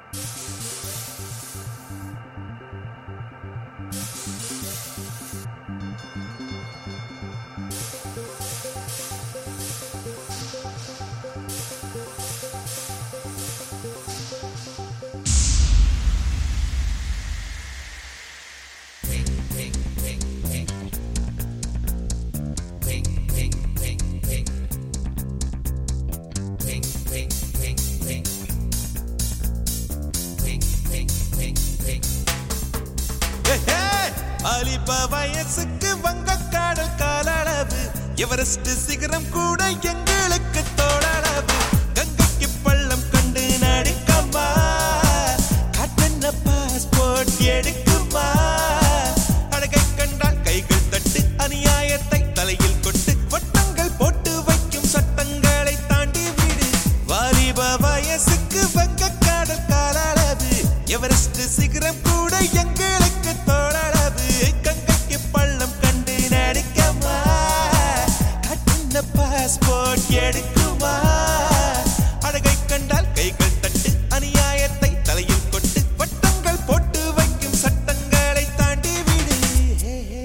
வாலிப வயசுக்கு வங்க காடல் காலளவு எவரெஸ்ட் சிகரம் கூட எங்களுக்கு தோளளவு கங்கைக்கு பள்ளம் கண்டு நடிக்கம்மா காட்டென்ன பாஸ்போர்ட் எடுக்குமா அழகை கண்டால் கைகள் தட்டு அநியாயத்தை தலையில் கொட்டு வட்டங்கள் போட்டு வைக்கும் சட்டங்களை தாண்டி விடு வாலிப வயசுக்கு வங்க காடல் காலளவு எவரெஸ்ட் சிகரம் கூட எங்களுக்கு தோளளவு கங்கைக்கு பள்ளம் கண்டு நடிக்கமா கட்டின பாஸ்போர்ட் எடுக்குமா அழகை கண்டால் கைகள் தட்டு அநியாயத்தை தலையில் கொட்டு வட்டங்கள் போட்டு வைக்கும் சட்டங்களை தாண்டி விடு ஹே, ஹே.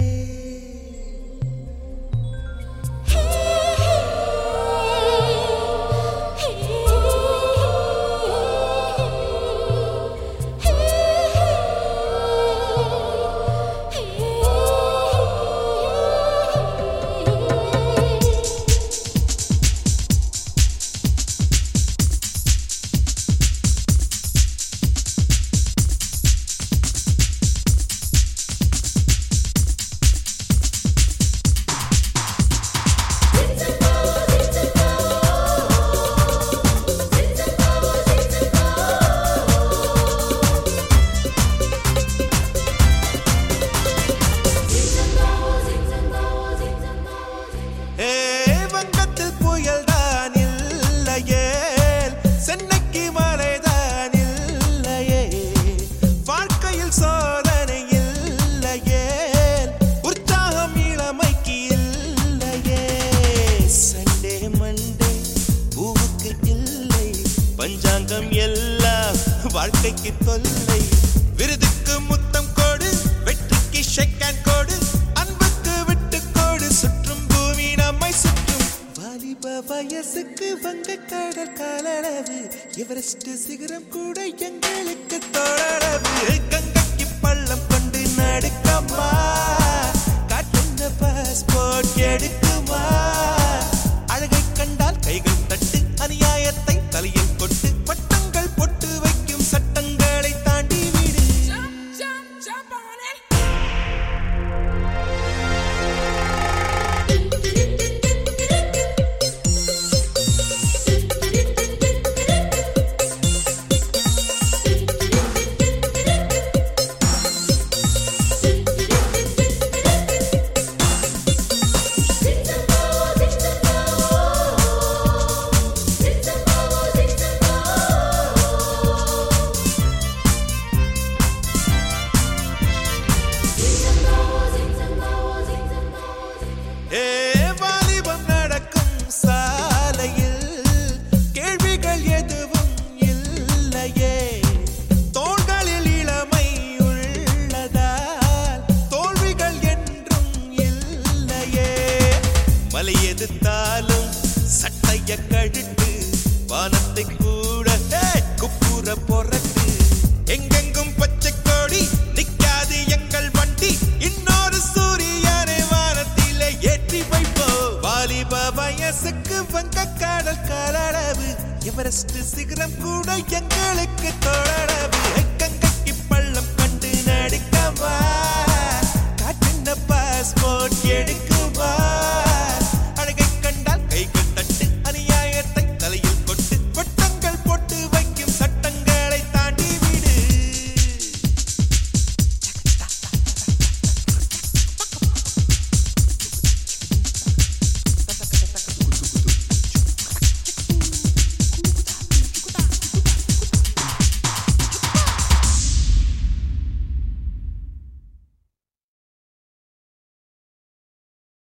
ஏ, வங்கத்தில் புயல்தான் இல்லையே சென்னைக்கு மழைதான் இல்லையே வாழ்க்கையில் சோதனை இல்லையே உற்சாகம் இளமைக்கு இல்லையே சண்டே மண்டே பூவுக்கு இல்லை பஞ்சாங்கம் எல்லாம் வாழ்க்கைக்கு தொல்லை விருதுக்கு முத்தம் கோடு வெற்றிக்கு ஷெக்கான் கோடு அன்புக்கு விட்டு கோடு சுற்றும் பூமி நம்மை சுற்றும் வாலிப வயசுக்கு வங்க கடல் காலளவு எவரெஸ்ட் சிகரம் கூட எங்களுக்கு தோழளவு கங்கைக்கு பள்ளம் கொண்டு நடுக்கம்மா காட்டுன பாஸ்போர்ட் எடுக்குமா அழகை கண்டால் கைகள் தட்டு அநியாயத்தை தலையில் கொட்டு வட்டங்கள் பொட்டு வைக்கும் சட்டங்களை தாண்டி விடு Jump, jump, jump on it. ஏ வாலிபம் நடக்கும் சாலையில் கேள்விகள் எதுவும் இல்லையே தோள்களில் இளமை உள்ளதால் தோல்விகள் என்றும் இல்லையே மலை எதிர்த்தாலும் சட்டைய கழுட்டு வானத்தை கூட ஏய், குப்புற பொறட்டு எங்கெங்கும் பச்சை கொடி நிக்காது எங்கள் வண்டி இன்னொரு சூரியனை வானத்திலே ஏற்றி வைப்போ வாலிப வயசுக்கு வங்க கடல் காலளவு எவரெஸ்ட் சிகரம் கூட எங்களுக்கு தோழளவு கங்கைக்கு பள்ளம் கண்டு நடிக்கவா காட்டின பாஸ்போர்ட் எடுக்க